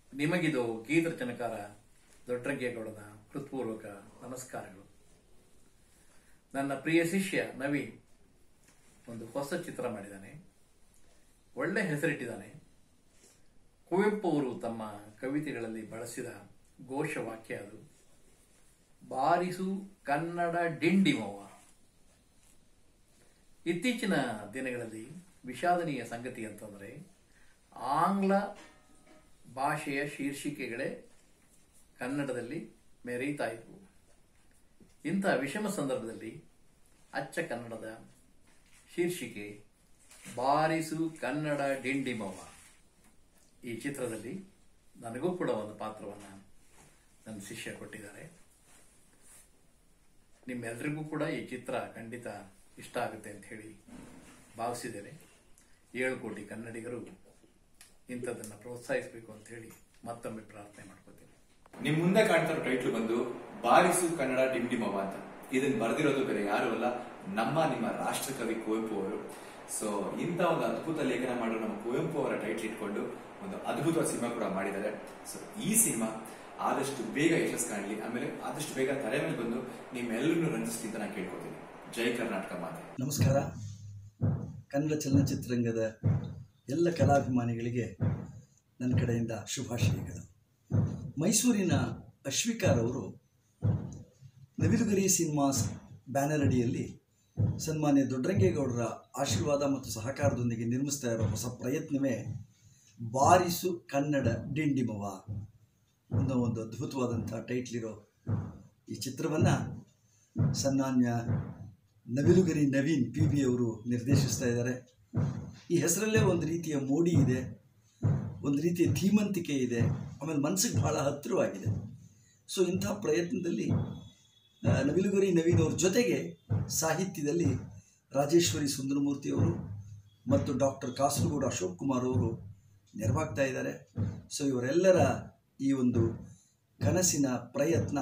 ನಿಮಗಿದು ಗೀತ ರಚನಕಾರ ದೊಡ್ಡರಂಗೇಗೌಡನ ಹೃತ್ಪೂರ್ವಕ ನಮಸ್ಕಾರಗಳು ನನ್ನ ಪ್ರಿಯ ಶಿಷ್ಯ ನವೀನ್ ಒಂದು ಹೊಸ ಚಿತ್ರ ಮಾಡಿದ್ದಾನೆ ಒಳ್ಳೆ ಹೆಸರಿಟ್ಟಿದ್ದಾನೆ ಕುವೆಂಪು ಅವರು ತಮ್ಮ ಕವಿತೆಗಳಲ್ಲಿ ಬಳಸಿದ ಘೋಷವಾಕ್ಯ ಅದು ಬಾರಿಸು ಕನ್ನಡ ಡಿಂಡಿಮವ್ವ ಇತ್ತೀಚಿನ ದಿನಗಳಲ್ಲಿ ವಿಷಾದನೀಯ ಸಂಗತಿ ಅಂತಂದ್ರೆ ಆಂಗ್ಲ ಭಾಷೆಯ ಶೀರ್ಷಿಕೆಗಳೇ ಕನ್ನಡದಲ್ಲಿ ಮೆರೀತಾ ಇದ್ವು ಇಂಥ ವಿಷಮ ಸಂದರ್ಭದಲ್ಲಿ ಅಚ್ಚ ಕನ್ನಡದ ಶೀರ್ಷಿಕೆ ಬಾರಿಸು ಕನ್ನಡ ಡಿಂಡಿಮವ್ವ ಈ ಚಿತ್ರದಲ್ಲಿ ನನಗೂ ಕೂಡ ಒಂದು ಪಾತ್ರವನ್ನು ನನ್ನ ಶಿಷ್ಯ ಕೊಟ್ಟಿದ್ದಾರೆ ನಿಮ್ಮೆಲ್ಲರಿಗೂ ಕೂಡ ಈ ಚಿತ್ರ ಖಂಡಿತ ಇಷ್ಟ ಆಗುತ್ತೆ ಅಂತ ಹೇಳಿ ಭಾವಿಸಿದ್ದೇನೆ ಏಳು ಕೋಟಿ ಕನ್ನಡಿಗರು ಇಂಥದ್ದನ್ನು ಪ್ರೋತ್ಸಾಹಿಸಬೇಕು ಅಂತ ಹೇಳಿ ಮತ್ತೊಮ್ಮೆ ಪ್ರಾರ್ಥನೆ ಮಾಡ್ಕೋತೀನಿ ನಿಮ್ ಮುಂದೆ ಕಾಣ್ತಿರೋ ಟೈಟ್ಲ್ ಬಂದು ಬಾರಿಸು ಕನ್ನಡ ಡಿಂಡಿಮವ ಅಂತ ಇದನ್ನ ಬರೆದಿರೋದು ಬೇರೆ ಯಾರು ಅಲ್ಲ ನಮ್ಮ ನಿಮ್ಮ ರಾಷ್ಟ್ರಕವಿ ಕುವೆಂಪು ಅವರು ಸೊ ಇಂಥ ಒಂದು ಅದ್ಭುತ ಲೇಖನ ಮಾಡೋ ನಮ್ಮ ಕುವೆಂಪು ಅವರ ಟೈಟ್ಲ್ ಇಟ್ಕೊಂಡು ಒಂದು ಅದ್ಭುತವಾದ ಸಿನಿಮಾ ಕೂಡ ಮಾಡಿದ್ದಾರೆ ಸೊ ಈ ಸಿನಿಮಾ ಆದಷ್ಟು ಬೇಗ ಯಶಸ್ಸು ಕಾಣಲಿ ಆಮೇಲೆ ಆದಷ್ಟು ಬೇಗ ತಲೆ ಮೇಲೆ ಬಂದು ನಿಮ್ಮೆಲ್ಲರನ್ನು ರಂಜಿಸ್ಲಿ ಅಂತ ನಾನು ಕೇಳ್ಕೊತೀನಿ ಜೈ ಕರ್ನಾಟಕ ಮಾತೆ ನಮಸ್ಕಾರ ಕನ್ನಡ ಚಲನಚಿತ್ರರಂಗದ ಎಲ್ಲ ಕಲಾಭಿಮಾನಿಗಳಿಗೆ ನನ್ನ ಕಡೆಯಿಂದ ಶುಭಾಶಯಗಳು ಮೈಸೂರಿನ ಅಶ್ವಿಕಾರ್ ಅವರು ನವಿಲುಗರಿ ಸಿನಿಮಾಸ್ ಬ್ಯಾನರ್ ಅಡಿಯಲ್ಲಿ ಸನ್ಮಾನ್ಯ ದೊಡ್ಡರಂಗೇಗೌಡರ ಆಶೀರ್ವಾದ ಮತ್ತು ಸಹಕಾರದೊಂದಿಗೆ ನಿರ್ಮಿಸ್ತಾ ಇರೋ ಹೊಸ ಪ್ರಯತ್ನವೇ ಬಾರಿಸು ಕನ್ನಡ ಡಿಂಡಿಮವ ಅನ್ನೋ ಒಂದು ಅದ್ಭುತವಾದಂಥ ಟೈಟ್ಲಿರೋ ಈ ಚಿತ್ರವನ್ನು ಸನ್ಮಾನ್ಯ ನವಿಲುಗರಿ ನವೀನ್ ಪಿ ಬಿ ಅವರು ನಿರ್ದೇಶಿಸ್ತಾ ಇದ್ದಾರೆ ಈ ಹೆಸರಲ್ಲೇ ಒಂದು ರೀತಿಯ ಮೋಡಿ ಇದೆ ಒಂದು ರೀತಿಯ ಧೀಮಂತಿಕೆ ಇದೆ ಆಮೇಲೆ ಮನಸ್ಸಿಗೆ ಬಹಳ ಹತ್ತಿರವಾಗಿದೆ ಸೊ ಇಂಥ ಪ್ರಯತ್ನದಲ್ಲಿ ಆ, ನವಿಲುಗರಿ ನವೀನ್ ಅವ್ರ ಜೊತೆಗೆ ಸಾಹಿತ್ಯದಲ್ಲಿ ರಾಜೇಶ್ವರಿ ಸುಂದರಮೂರ್ತಿ ಅವರು ಮತ್ತು ಡಾಕ್ಟರ್ ಕಾಸರಗೋಡು ಅಶೋಕ್ ಕುಮಾರ್ ಅವರು ನೆರವಾಗ್ತಾ ಇದ್ದಾರೆ ಸೊ ಇವರೆಲ್ಲರ ಈ ಒಂದು ಕನಸಿನ ಪ್ರಯತ್ನ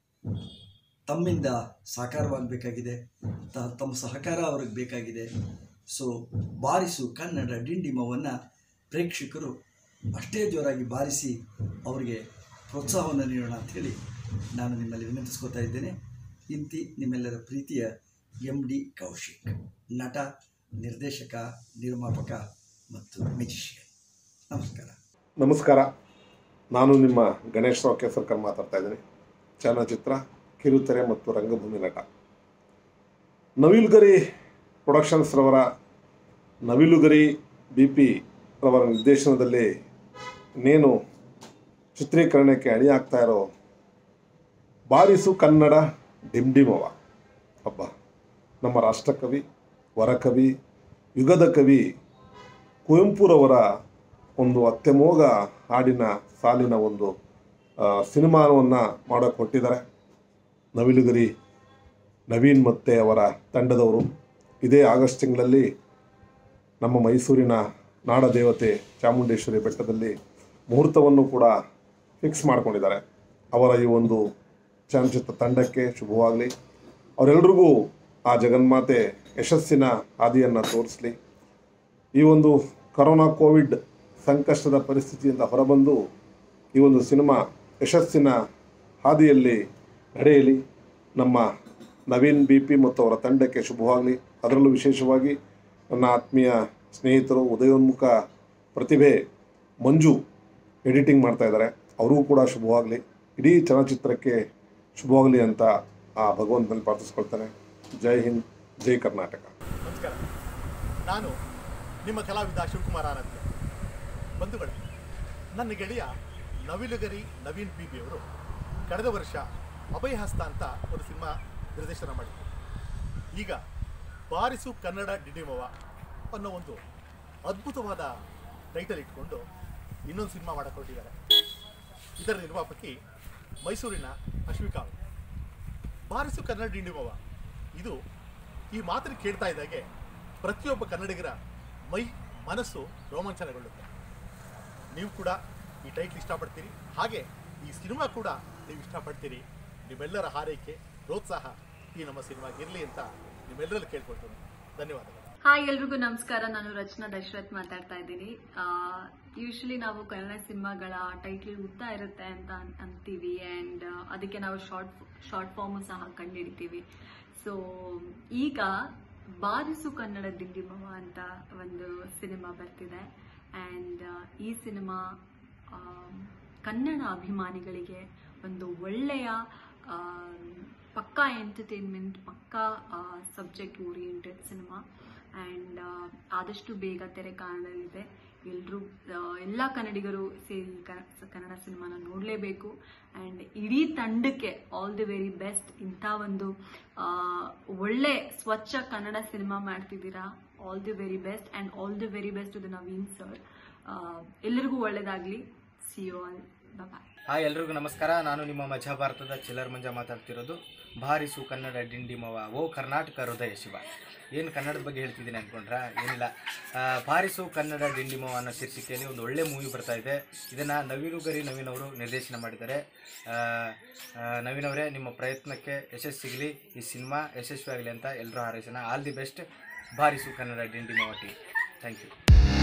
ತಮ್ಮಿಂದ ಸಾಕಾರವಾಗಬೇಕಾಗಿದೆ ತ ತಮ್ಮ ಸಹಕಾರ ಅವ್ರಿಗೆ ಬೇಕಾಗಿದೆ ಸೊ ಬಾರಿಸು ಕನ್ನಡ ಡಿಂಡಿಮವನ್ನು ಪ್ರೇಕ್ಷಕರು ಅಷ್ಟೇ ಜೋರಾಗಿ ಬಾರಿಸಿ ಅವರಿಗೆ ಪ್ರೋತ್ಸಾಹವನ್ನು ನೀಡೋಣ ಅಂಥೇಳಿ ನಾನು ನಿಮ್ಮಲ್ಲಿ ವಿನಂತಿಸ್ಕೊತಾ ಇದ್ದೇನೆ ಇಂತಿ ನಿಮ್ಮೆಲ್ಲರ ಪ್ರೀತಿಯ ಎಂ ಡಿ ಕೌಶಿಕ್ ನಟ ನಿರ್ದೇಶಕ ನಿರ್ಮಾಪಕ ಮತ್ತು ಮ್ಯೂಜಿಷಿಯನ್ ನಮಸ್ಕಾರ ನಮಸ್ಕಾರ ನಾನು ನಿಮ್ಮ ಗಣೇಶ್ ರಾವ್ ಕೇಸರ್ಕರ್ ಮಾತಾಡ್ತಾ ಇದ್ದೀನಿ ಚಲನಚಿತ್ರ ಕಿರುತೆರೆ ಮತ್ತು ರಂಗಭೂಮಿ ನಟ ನವಿಲುಗರಿ ಪ್ರೊಡಕ್ಷನ್ಸ್ ರವರ ನವಿಲುಗರಿ ಬಿ ಪಿ ರವರ ನಿರ್ದೇಶನದಲ್ಲಿ ಇನ್ನೇನು ಚಿತ್ರೀಕರಣಕ್ಕೆ ಅಣಿಯಾಗ್ತಾ ಇರೋ ಬಾರಿಸು ಕನ್ನಡ ಡಿಂಡಿಮವ ಹಬ್ಬ ನಮ್ಮ ರಾಷ್ಟ್ರಕವಿ ವರಕವಿ ಯುಗದ ಕವಿ ಕುವೆಂಪುರವರ ಒಂದು ಅತ್ಯಮೋಘ ಹಾಡಿನ ಸಾಲಿನ ಒಂದು ಸಿನಿಮಾವನ್ನು ಮಾಡೋಕ್ಕೆ ಹೊಟ್ಟಿದ್ದಾರೆ ನವಿಲುಗರಿ ನವೀನ್ ಮತ್ತೆ ಅವರ ತಂಡದವರು ಇದೇ ಆಗಸ್ಟ್ ತಿಂಗಳಲ್ಲಿ ನಮ್ಮ ಮೈಸೂರಿನ ನಾಡದೇವತೆ ಚಾಮುಂಡೇಶ್ವರಿ ಬೆಟ್ಟದಲ್ಲಿ ಮುಹೂರ್ತವನ್ನು ಕೂಡ ಫಿಕ್ಸ್ ಮಾಡ್ಕೊಂಡಿದ್ದಾರೆ ಅವರ ಈ ಒಂದು ಚಲನಚಿತ್ರ ತಂಡಕ್ಕೆ ಶುಭವಾಗಲಿ ಅವರೆಲ್ಲರಿಗೂ ಆ ಜಗನ್ಮಾತೆ ಯಶಸ್ಸಿನ ಹಾದಿಯನ್ನು ತೋರಿಸಲಿ ಈ ಒಂದು ಕರೋನಾ ಕೋವಿಡ್ ಸಂಕಷ್ಟದ ಪರಿಸ್ಥಿತಿಯಿಂದ ಹೊರಬಂದು ಈ ಒಂದು ಸಿನಿಮಾ ಯಶಸ್ಸಿನ ಹಾದಿಯಲ್ಲಿ ನಡೆಯಲಿ ನಮ್ಮ ನವೀನ್ ಬಿ ಪಿ ಮತ್ತು ಅವರ ತಂಡಕ್ಕೆ ಶುಭವಾಗಲಿ ಅದರಲ್ಲೂ ವಿಶೇಷವಾಗಿ ನನ್ನ ಆತ್ಮೀಯ ಸ್ನೇಹಿತರು ಉದಯೋನ್ಮುಖ ಪ್ರತಿಭೆ ಮಂಜು ಎಡಿಟಿಂಗ್ ಮಾಡ್ತಾ ಇದ್ದಾರೆ ಅವರಿಗೂ ಕೂಡ ಶುಭವಾಗಲಿ ಇಡೀ ಚಲನಚಿತ್ರಕ್ಕೆ ಶುಭವಾಗಲಿ ಅಂತ ಆ ಭಗವಂತನಲ್ಲಿ ಪ್ರಾರ್ಥಿಸ್ಕೊಳ್ತಾನೆ ಜೈ ಹಿಂದ್ ಜೈ ಕರ್ನಾಟಕ ನಮಸ್ಕಾರ ನಾನು ನಿಮ್ಮ ಕಲಾವಿದ ಶಿವಕುಮಾರ್ ಆನಂದ್ ಬಂಧುಗಳೇ ನನ್ನ ಗೆಳೆಯ ನವಿಲುಗರಿ ನವೀನ್ ಬಿ ಬಿ ಅವರು ಕಳೆದ ವರ್ಷ ಅಭಯಹಸ್ತ ಅಂತ ಒಂದು ಸಿನಿಮಾ ನಿರ್ದೇಶನ ಮಾಡಿದ್ರು ಈಗ ಬಾರಿಸು ಕನ್ನಡ ಡಿಡಿಮವ ಅನ್ನೋ ಒಂದು ಅದ್ಭುತವಾದ ಟೈಟಲ್ ಇಟ್ಕೊಂಡು ಇನ್ನೊಂದು ಸಿನಿಮಾ ಮಾಡಕ್ಕೆ ಹೊರಟಿದ್ದಾರೆ ಇದರ ನಿರ್ಮಾಪಕಿ ಮೈಸೂರಿನ ಅಶ್ವಿಕಾ ಅವರು. ಬಾರಿಸು ಕನ್ನಡ ಡಿಂಡಿಮವ ಇದು ಈ ಮಾತನ್ನು ಕೇಳ್ತಾ ಇದ್ದಾಗೆ ಪ್ರತಿಯೊಬ್ಬ ಕನ್ನಡಿಗರ ಮೈ ಮನಸ್ಸು ರೋಮಾಂಚನಗೊಳ್ಳುತ್ತೆ ನೀವು ಕೂಡ ಈ ಟೈಟ್ಲ್ ಇಷ್ಟಪಡ್ತೀರಿ ಹಾಗೆ ಈ ಸಿನಿಮಾ ಕೂಡ ನೀವು ಇಷ್ಟಪಡ್ತೀರಿ ನಿಮ್ಮೆಲ್ಲರ ಹಾರೈಕೆ ಪ್ರೋತ್ಸಾಹ ಈ ನಮ್ಮ ಸಿನಿಮಾಗೆ ಇರಲಿ ಅಂತ ನಿಮ್ಮೆಲ್ಲರಲ್ಲಿ ಕೇಳ್ಕೊಳ್ತೀನಿ ಧನ್ಯವಾದಗಳು ಹಾಯ್ ಎಲ್ರಿಗೂ ನಮಸ್ಕಾರ ನಾನು ರಚನಾ ದಶರಥ್ ಮಾತಾಡ್ತಾ ಇದ್ದೀನಿ ಯೂಶಲಿ ನಾವು ಕನ್ನಡ ಸಿನಿಮಾಗಳ ಟೈಟ್ಲ್ ಉದ್ದ ಇರುತ್ತೆ ಅಂತ ಅನ್- ಅಂತೀವಿ ಆ್ಯಂಡ್ ಅದಕ್ಕೆ ನಾವು ಶಾರ್ಟ್ ಶಾರ್ಟ್ ಫಾರ್ಮು ಸಹ ಕಂಡುಹಿಡಿತೀವಿ ಸೊ ಈಗ ಬಾರಿಸು ಕನ್ನಡ ದಿಂಡಿಮವ ಅಂತ ಒಂದು ಸಿನಿಮಾ ಬರ್ತಿದೆ ಆ್ಯಂಡ್ ಈ ಸಿನಿಮಾ ಆಮ್, ಕನ್ನಡ ಅಭಿಮಾನಿಗಳಿಗೆ ಒಂದು ಒಳ್ಳೆಯ ಆಮ್, ಪಕ್ಕಾ ಎಂಟರ್ಟೈನ್ಮೆಂಟ್ ಪಕ್ಕಾ ಸಬ್ಜೆಕ್ಟ್ ಓರಿಯೆಂಟೆಡ್ ಸಿನಿಮಾ ಆ್ಯಂಡ್ ಆದಷ್ಟು ಬೇಗ ತೆರೆ ಕಾಣಲಿದೆ ಎಲ್ಲರೂ ಎಲ್ಲ ಕನ್ನಡಿಗರು ಸೇರಿ ಕ- ಕನ್ನಡ ಸಿನಿಮಾನ ನೋಡಲೇಬೇಕು ಆ್ಯಂಡ್ ಇಡೀ ತಂಡಕ್ಕೆ ಆಲ್ ದಿ ವೆರಿ ಬೆಸ್ಟ್ ಇಂಥ ಒಂದು ಆ, ಒಳ್ಳೆ ಸ್ವಚ್ಛ ಕನ್ನಡ ಸಿನಿಮಾ ಮಾಡ್ತಿದ್ದೀರಾ all the very best and all the very best to the Naveen sir ಎಲ್ಲರಿಗೂ ಒಳ್ಳೇದಾಗಲಿ see you all bye hi ಎಲ್ರಿಗೂ ನಮಸ್ಕಾರ ನಾನು ನಿಮ್ಮ ಮಜಾ ಭಾರತದ ಚಿಲ್ಲರ್ ಮಂಜ ಮಾತಾಡ್ತಿರೋದು ಭಾರಿಸು ಕನ್ನಡ ಡಿಂಡಿಮವ ಓ ಕರ್ನಾಟಕ ಹೃದಯ ಶಿವ ಏನು ಕನ್ನಡದ ಬಗ್ಗೆ ಹೇಳ್ತಿದ್ದೀನಿ ಅಂದ್ಕೊಂಡ್ರಾ ಏನಿಲ್ಲ ಆ, ಭಾರಿಸು ಕನ್ನಡ ಡಿಂಡಿಮವ ಅನ್ನೋ ಶೀರ್ಷಿಕೆಯಲ್ಲಿ ಒಂದು ಒಳ್ಳೆ ಮೂವಿ ಬರ್ತಾ ಇದೆ ಇದನ್ನು ನವೀನು ಗರಿ ನವೀನ್ ಅವರು ನಿರ್ದೇಶನ ಮಾಡಿದ್ದಾರೆ ಆ, ಆ, ನವೀನ್ ಅವರೇ ನಿಮ್ಮ ಪ್ರಯತ್ನಕ್ಕೆ ಯಶಸ್ಸು ಸಿಗಲಿ ಈ ಸಿನಿಮಾ ಯಶಸ್ವಿ ಆಗಲಿ ಅಂತ ಎಲ್ಲರೂ ಹಾರೈಸೋಣ ಆಲ್ ದಿ ಬೆಸ್ಟ್ ಭಾರಿಸು ಕನ್ನಡ ಡಿಂಡಿಮವ ಟೀಮ್ ಥ್ಯಾಂಕ್ ಯು